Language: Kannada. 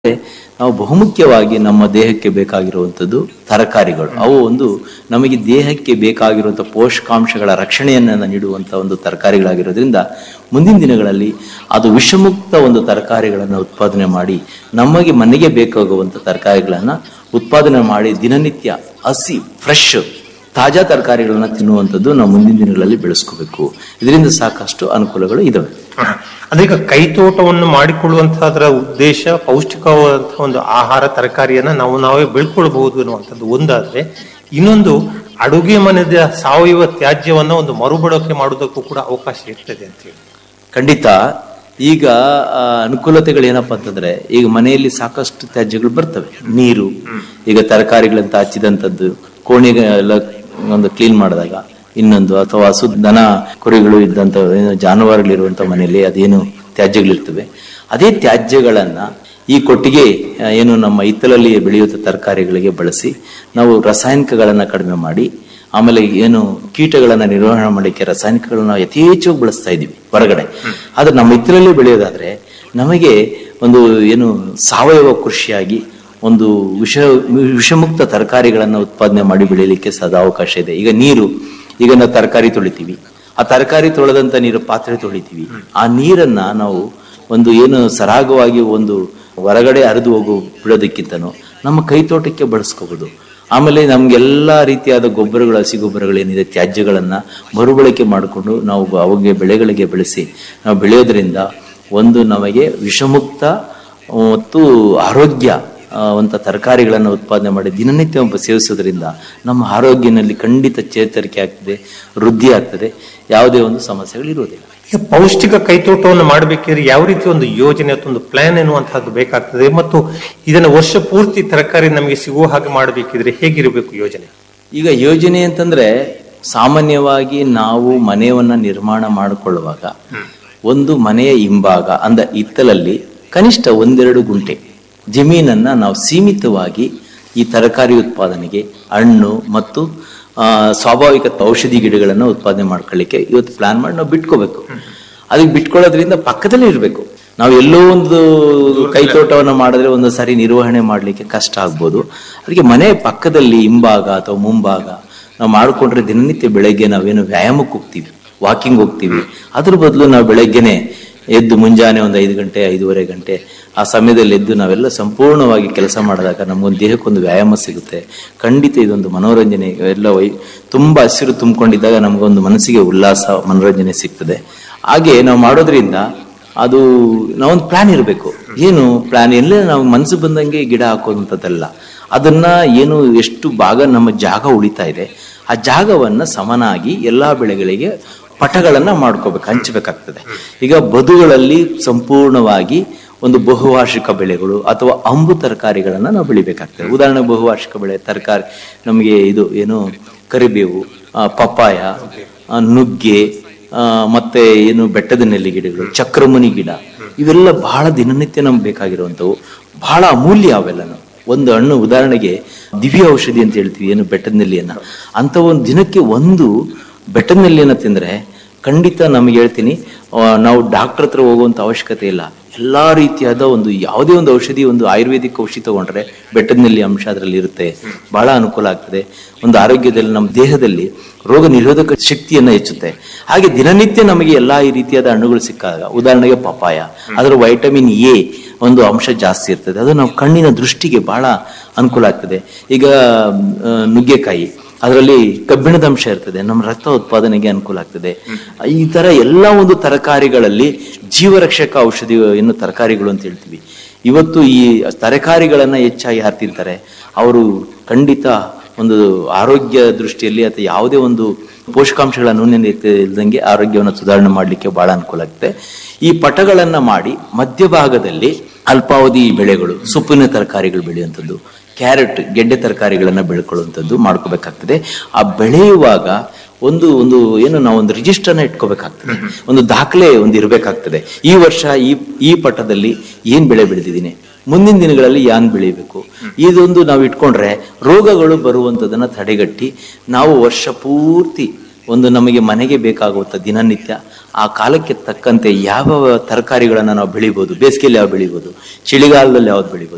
ನಾವು ಬಹುಮುಖ್ಯವಾಗಿ ನಮ್ಮ ದೇಹಕ್ಕೆ ಬೇಕಾಗಿರುವಂಥದ್ದು ತರಕಾರಿಗಳು ಅವು ಒಂದು ನಮಗೆ ದೇಹಕ್ಕೆ ಬೇಕಾಗಿರುವಂಥ ಪೋಷಕಾಂಶಗಳ ರಕ್ಷಣೆಯನ್ನು ನೀಡುವಂಥ ಒಂದು ತರಕಾರಿಗಳಾಗಿರೋದ್ರಿಂದ ಮುಂದಿನ ದಿನಗಳಲ್ಲಿ ಅದು ವಿಷಮುಕ್ತ ಒಂದು ತರಕಾರಿಗಳನ್ನು ಉತ್ಪಾದನೆ ಮಾಡಿ ನಮಗೆ ಮನೆಗೆ ಬೇಕಾಗುವಂಥ ತರಕಾರಿಗಳನ್ನು ಉತ್ಪಾದನೆ ಮಾಡಿ ದಿನನಿತ್ಯ ಹಸಿ ಫ್ರೆಶ್ ತಾಜಾ ತರಕಾರಿಗಳನ್ನ ತಿನ್ನುವಂಥದ್ದು ನಾವು ಮುಂದಿನ ದಿನಗಳಲ್ಲಿ ಬೆಳೆಸ್ಕೋಬೇಕು ಇದರಿಂದ ಸಾಕಷ್ಟು ಅನುಕೂಲಗಳು ಇದಾವೆ ಹ. ಅಂದ್ರೆ ಈಗ ಕೈತೋಟವನ್ನು ಮಾಡಿಕೊಳ್ಳುವಂತಹ ಅದರ ಉದ್ದೇಶ ಪೌಷ್ಟಿಕವಾದಂತಹ ಒಂದು ಆಹಾರ ತರಕಾರಿಯನ್ನ ನಾವು ನಾವೇ ಬೆಳ್ಕೊಳ್ಬಹುದು ಅನ್ನುವಂಥದ್ದು ಒಂದಾದ್ರೆ ಇನ್ನೊಂದು ಅಡುಗೆ ಮನೆಯ ಸಾವಯವ ತ್ಯಾಜ್ಯವನ್ನ ಒಂದು ಮರುಬಳಕೆ ಮಾಡುವುದಕ್ಕೂ ಕೂಡ ಅವಕಾಶ ಇರ್ತದೆ ಅಂತ ಹೇಳಿ ಖಂಡಿತ ಈಗ ಆ, ಅನುಕೂಲತೆಗಳೇನಪ್ಪ ಅಂತಂದ್ರೆ ಈಗ ಮನೆಯಲ್ಲಿ ಸಾಕಷ್ಟು ತ್ಯಾಜ್ಯಗಳು ಬರ್ತವೆ ನೀರು ಈಗ ತರಕಾರಿಗಳಂತ ಹಚ್ಚಿದಂಥದ್ದು ಕೋಣೆಗೆ ಎಲ್ಲ ಒಂದು ಕ್ಲೀನ್ ಮಾಡಿದಾಗ ಇನ್ನೊಂದು ಅಥವಾ ಹಸು ದನ ಕುರಿಗಳು ಇದ್ದಂಥ ಏನು ಜಾನುವಾರುಗಳಿರುವಂಥ ಮನೆಯಲ್ಲಿ ಅದೇನು ತ್ಯಾಜ್ಯಗಳಿರ್ತವೆ ಅದೇ ತ್ಯಾಜ್ಯಗಳನ್ನ ಈ ಕೊಟ್ಟಿಗೆ ಆ, ಏನು ನಮ್ಮ ಹಿತ್ತಲಲ್ಲಿ ಬೆಳೆಯುವಂಥ ತರಕಾರಿಗಳಿಗೆ ಬಳಸಿ ನಾವು ರಾಸಾಯನಿಕಗಳನ್ನ ಕಡಿಮೆ ಮಾಡಿ ಆಮೇಲೆ ಏನು ಕೀಟಗಳನ್ನ ನಿರ್ವಹಣೆ ಮಾಡಲಿಕ್ಕೆ ರಾಸಾಯನಿಕಗಳನ್ನ ನಾವು ಯಥೇಚ್ಛವಾಗಿ ಬಳಸ್ತಾ ಇದೀವಿ ಹೊರಗಡೆ ಆದ್ರೆ ನಮ್ಮ ಹಿತ್ತಲಲ್ಲಿ ಬೆಳೆಯೋದಾದ್ರೆ ನಮಗೆ ಒಂದು ಏನು ಸಾವಯವ ಕೃಷಿಯಾಗಿ ಒಂದು ವಿಷ ವಿಷಮುಕ್ತ ತರಕಾರಿಗಳನ್ನ ಉತ್ಪಾದನೆ ಮಾಡಿ ಬೆಳೀಲಿಕ್ಕೆ ಸದಾ ಅವಕಾಶ ಇದೆ ಈಗ ನೀರು ಈಗ ನಾವು ತರಕಾರಿ ತೊಳಿತೀವಿ ಆ ತರಕಾರಿ ತೊಳೆದಂತ ನೀರು ಪಾತ್ರೆ ತೊಳಿತೀವಿ ಆ ನೀರನ್ನ ನಾವು ಒಂದು ಏನು ಸರಾಗವಾಗಿ ಒಂದು ಹೊರಗಡೆ ಹರಿದು ಹೋಗೋ ಬಿಡೋದಕ್ಕಿಂತನೂ ನಮ್ಮ ಕೈ ತೋಟಕ್ಕೆ ಬಳಸ್ಕೋಬಹುದು ಆಮೇಲೆ ನಮ್ಗೆಲ್ಲಾ ರೀತಿಯಾದ ಗೊಬ್ಬರಗಳು ಹಸಿ ಗೊಬ್ಬರಗಳೇನಿದೆ ತ್ಯಾಜ್ಯಗಳನ್ನ ಮರುಬಳಕೆ ಮಾಡಿಕೊಂಡು ನಾವು ಅವಾಗ ಬೆಳೆಗಳಿಗೆ ಬೆಳೆಸಿ ನಾವು ಬೆಳೆಯೋದ್ರಿಂದ ಒಂದು ನಮಗೆ ವಿಷಮುಕ್ತ ಮತ್ತು ಆರೋಗ್ಯ ಆ, ವಂತ ತರಕಾರಿಗಳನ್ನು ಉತ್ಪಾದನೆ ಮಾಡಿ ದಿನನಿತ್ಯ ಒಬ್ಬ ಸೇವಿಸೋದ್ರಿಂದ ನಮ್ಮ ಆರೋಗ್ಯನಲ್ಲಿ ಖಂಡಿತ ಚೇತರಿಕೆ ಆಗ್ತದೆ ವೃದ್ಧಿ ಆಗ್ತದೆ ಯಾವುದೇ ಒಂದು ಸಮಸ್ಯೆಗಳು ಇರುವುದಿಲ್ಲ ಈಗ ಪೌಷ್ಟಿಕ ಕೈತೋಟವನ್ನು ಮಾಡಬೇಕಿದ್ರೆ ಯಾವ ರೀತಿ ಒಂದು ಯೋಜನೆ ಅಥವಾ ಒಂದು ಪ್ಲಾನ್ ಎನ್ನುವಂತಹದ್ದು ಬೇಕಾಗ್ತದೆ ಮತ್ತು ಇದನ್ನ ವರ್ಷ ಪೂರ್ತಿ ತರಕಾರಿ ನಮಗೆ ಸಿಗುವ ಹಾಗೆ ಮಾಡಬೇಕಿದ್ರೆ ಹೇಗಿರಬೇಕು ಯೋಜನೆ ಈಗ ಯೋಜನೆ ಅಂತಂದ್ರೆ ಸಾಮಾನ್ಯವಾಗಿ ನಾವು ಮನೆಯನ್ನ ನಿರ್ಮಾಣ ಮಾಡಿಕೊಳ್ಳುವಾಗ ಒಂದು ಮನೆಯ ಹಿಂಭಾಗ ಅಂದ ಹಿತ್ತಲಲ್ಲಿ ಕನಿಷ್ಠ ಒಂದೆರಡು ಗುಂಟೆ ಜಮೀನನ್ನ ನಾವು ಸೀಮಿತವಾಗಿ ಈ ತರಕಾರಿ ಉತ್ಪಾದನೆಗೆ ಹಣ್ಣು ಮತ್ತು ಆ, ಸ್ವಾಭಾವಿಕ ಔಷಧಿ ಗಿಡಗಳನ್ನು ಉತ್ಪಾದನೆ ಮಾಡ್ಕೊಳ್ಳಿಕ್ಕೆ ಇವತ್ತು ಪ್ಲಾನ್ ಮಾಡಿ ನಾವು ಬಿಟ್ಕೋಬೇಕು ಅದಕ್ಕೆ ಬಿಟ್ಕೊಳ್ಳೋದ್ರಿಂದ ಪಕ್ಕದಲ್ಲೇ ಇರಬೇಕು ನಾವು ಎಲ್ಲೋ ಒಂದು ಕೈತೋಟವನ್ನು ಮಾಡಿದ್ರೆ ಒಂದು ಸರಿ ನಿರ್ವಹಣೆ ಮಾಡಲಿಕ್ಕೆ ಕಷ್ಟ ಆಗ್ಬೋದು ಅದಕ್ಕೆ ಮನೆ ಪಕ್ಕದಲ್ಲಿ ಹಿಂಭಾಗ ಅಥವಾ ಮುಂಭಾಗ ನಾವು ಮಾಡಿಕೊಂಡ್ರೆ ದಿನನಿತ್ಯ ಬೆಳಗ್ಗೆ ನಾವೇನು ವ್ಯಾಯಾಮಕ್ಕೆ ಹೋಗ್ತೀವಿ ವಾಕಿಂಗ್ ಹೋಗ್ತೀವಿ ಅದ್ರ ಬದಲು ನಾವು ಬೆಳಗ್ಗೆನೆ ಎದ್ದು ಮುಂಜಾನೆ ಒಂದು ಐದು ಗಂಟೆ ಐದೂವರೆ ಗಂಟೆ ಆ ಸಮಯದಲ್ಲಿ ಎದ್ದು ನಾವೆಲ್ಲ ಸಂಪೂರ್ಣವಾಗಿ ಕೆಲಸ ಮಾಡಿದಾಗ ನಮಗೊಂದು ದೇಹಕ್ಕೊಂದು ವ್ಯಾಯಾಮ ಸಿಗುತ್ತೆ ಖಂಡಿತ ಇದೊಂದು ಮನೋರಂಜನೆ ಎಲ್ಲ ವೈ ತುಂಬಾ ಹಸಿರು ತುಂಬಿಕೊಂಡಿದ್ದಾಗ ನಮಗೊಂದು ಮನಸ್ಸಿಗೆ ಉಲ್ಲಾಸ ಮನೋರಂಜನೆ ಸಿಗ್ತದೆ ಹಾಗೆ ನಾವು ಮಾಡೋದ್ರಿಂದ ಅದು ನಾವೊಂದು ಪ್ಲಾನ್ ಇರಬೇಕು ಏನು ಪ್ಲಾನ್ ಎಲ್ಲ ನಾವು ಮನಸ್ಸು ಬಂದಂಗೆ ಗಿಡ ಹಾಕೋದಂಥದ್ದಲ್ಲ ಅದನ್ನ ಏನು ಎಷ್ಟು ಭಾಗ ನಮ್ಮ ಜಾಗ ಉಳಿತಾ ಇದೆ ಆ ಜಾಗವನ್ನ ಸಮನಾಗಿ ಎಲ್ಲಾ ಬೆಳೆಗಳಿಗೆ ಪಟಗಳನ್ನ ಮಾಡ್ಕೋಬೇಕು ಹಂಚಬೇಕಾಗ್ತದೆ ಈಗ ಬದುಗಳಲ್ಲಿ ಸಂಪೂರ್ಣವಾಗಿ ಒಂದು ಬಹುವಾರ್ಷಿಕ ಬೆಳೆಗಳು ಅಥವಾ ಅಂಬು ತರಕಾರಿಗಳನ್ನ ನಾವು ಬೆಳಿಬೇಕಾಗ್ತದೆ ಉದಾಹರಣೆ ಬಹುವಾರ್ಷಿಕ ಬೆಳೆ ತರಕಾರಿ ನಮಗೆ ಇದು ಏನು ಕರಿಬೇವು ಆ, ಪಪ್ಪಾಯ ಆ, ನುಗ್ಗೆ ಆ, ಮತ್ತೆ ಏನು ಬೆಟ್ಟದ ನೆಲ್ಲಿ ಗಿಡಗಳು ಚಕ್ರಮುನಿ ಗಿಡ ಇವೆಲ್ಲ ಬಹಳ ದಿನನಿತ್ಯ ನಮ್ಗೆ ಬೇಕಾಗಿರುವಂಥವು ಬಹಳ ಅಮೂಲ್ಯ ಅವೆಲ್ಲನು ಒಂದು ಹಣ್ಣು ಉದಾಹರಣೆಗೆ ದಿವ್ಯ ಔಷಧಿ ಅಂತ ಹೇಳ್ತೀವಿ ಏನು ಬೆಟ್ಟದ ನೆಲ್ಲಿಯನ್ನ ಅಂತ ಒಂದು ದಿನಕ್ಕೆ ಒಂದು ಬೆಟ್ಟದ ನೆಲ್ಲಿಯನ್ನ ತಿಂದ್ರೆ ಖಂಡಿತ ನಮಗೆ ಹೇಳ್ತೀನಿ ಆ, ನಾವು ಡಾಕ್ಟರ್ ಹತ್ರ ಹೋಗುವಂತ ಅವಶ್ಯಕತೆ ಇಲ್ಲ ಎಲ್ಲಾ ರೀತಿಯಾದ ಒಂದು ಯಾವುದೇ ಒಂದು ಔಷಧಿ ಒಂದು ಆಯುರ್ವೇದಿಕ್ ಔಷಧಿ ತಗೊಂಡ್ರೆ ಬೆಟ್ಟದ ನೆಲ್ಲಿ ಅಂಶ ಅದರಲ್ಲಿ ಇರುತ್ತೆ ಬಹಳ ಅನುಕೂಲ ಆಗ್ತದೆ ಒಂದು ಆರೋಗ್ಯದಲ್ಲಿ ನಮ್ಮ ದೇಹದಲ್ಲಿ ರೋಗ ನಿರೋಧಕ ಶಕ್ತಿಯನ್ನ ಹೆಚ್ಚುತ್ತೆ ಹಾಗೆ ದಿನನಿತ್ಯ ನಮಗೆ ಎಲ್ಲಾ ಈ ರೀತಿಯಾದ ಹಣ್ಣುಗಳು ಸಿಕ್ಕಾಗ ಉದಾಹರಣೆಗೆ ಪಪಾಯ ಅದರ ವೈಟಮಿನ್ ಎ ಒಂದು ಅಂಶ ಜಾಸ್ತಿ ಇರ್ತದೆ ಅದು ನಾವು ಕಣ್ಣಿನ ದೃಷ್ಟಿಗೆ ಬಹಳ ಅನುಕೂಲ ಆಗ್ತದೆ ಈಗ ಆ, ನುಗ್ಗೆಕಾಯಿ ಅದರಲ್ಲಿ ಕಬ್ಬಿಣದ ಅಂಶ ಇರ್ತದೆ ನಮ್ಮ ರಕ್ತ ಉತ್ಪಾದನೆಗೆ ಅನುಕೂಲ ಆಗ್ತದೆ ಈ ತರ ಎಲ್ಲ ಒಂದು ತರಕಾರಿಗಳಲ್ಲಿ ಜೀವರಕ್ಷಕ ಔಷಧಿ ಏನು ತರಕಾರಿಗಳು ಅಂತ ಹೇಳ್ತೀವಿ ಇವತ್ತು ಈ ತರಕಾರಿಗಳನ್ನ ಹೆಚ್ಚಾಗಿ ಯಾರು ತಿಂತಾರೆ ಅವರು ಖಂಡಿತ ಒಂದು ಆರೋಗ್ಯ ದೃಷ್ಟಿಯಲ್ಲಿ ಅಥವಾ ಯಾವುದೇ ಒಂದು ಪೋಷಕಾಂಶಗಳ ನ್ಯೂನ್ಯತೆ ಇಲ್ದಂಗೆ ಆರೋಗ್ಯವನ್ನು ಸುಧಾರಣೆ ಮಾಡಲಿಕ್ಕೆ ಬಹಳ ಅನುಕೂಲ ಆಗುತ್ತೆ ಈ ಪಟಗಳನ್ನ ಮಾಡಿ ಮಧ್ಯಭಾಗದಲ್ಲಿ ಅಲ್ಪಾವಧಿ ಬೆಳೆಗಳು ಸೊಪ್ಪಿನ ತರಕಾರಿಗಳು ಬೆಳೆಯುವಂಥದ್ದು ಕ್ಯಾರೆಟ್ ಗೆಡ್ಡೆ ತರಕಾರಿಗಳನ್ನ ಬೆಳ್ಕೊಳ್ಳುವಂಥದ್ದು ಮಾಡ್ಕೋಬೇಕಾಗ್ತದೆ ಆ ಬೆಳೆಯುವಾಗ ಒಂದು ಒಂದು ಏನು ನಾವು ಒಂದು ರಿಜಿಸ್ಟರ್ನ ಇಟ್ಕೋಬೇಕಾಗ್ತದೆ ಒಂದು ದಾಖಲೆ ಒಂದು ಇರಬೇಕಾಗ್ತದೆ ಈ ವರ್ಷ ಈ ಈ ಪಟ್ಟದಲ್ಲಿ ಏನ್ ಬೆಳೆ ಬೆಳೆದಿದ್ದೀನಿ ಮುಂದಿನ ದಿನಗಳಲ್ಲಿ ಯಾನ್ ಬೆಳಿಬೇಕು ಇದೊಂದು ನಾವು ಇಟ್ಕೊಂಡ್ರೆ ರೋಗಗಳು ಬರುವಂಥದ್ದನ್ನ ತಡೆಗಟ್ಟಿ ನಾವು ವರ್ಷ ಪೂರ್ತಿ ಒಂದು ನಮಗೆ ಮನೆಗೆ ಬೇಕಾಗುವಂಥ ದಿನನಿತ್ಯ ಆ ಕಾಲಕ್ಕೆ ತಕ್ಕಂತೆ ಯಾವ ತರಕಾರಿಗಳನ್ನ ನಾವು ಬೆಳಿಬೋದು ಬೇಸಿಗೆಯಲ್ಲಿ ಯಾವ ಬೆಳಿಬೋದು ಚಳಿಗಾಲದಲ್ಲಿ ಯಾವ್ದು ಬೆಳಿಬೋದು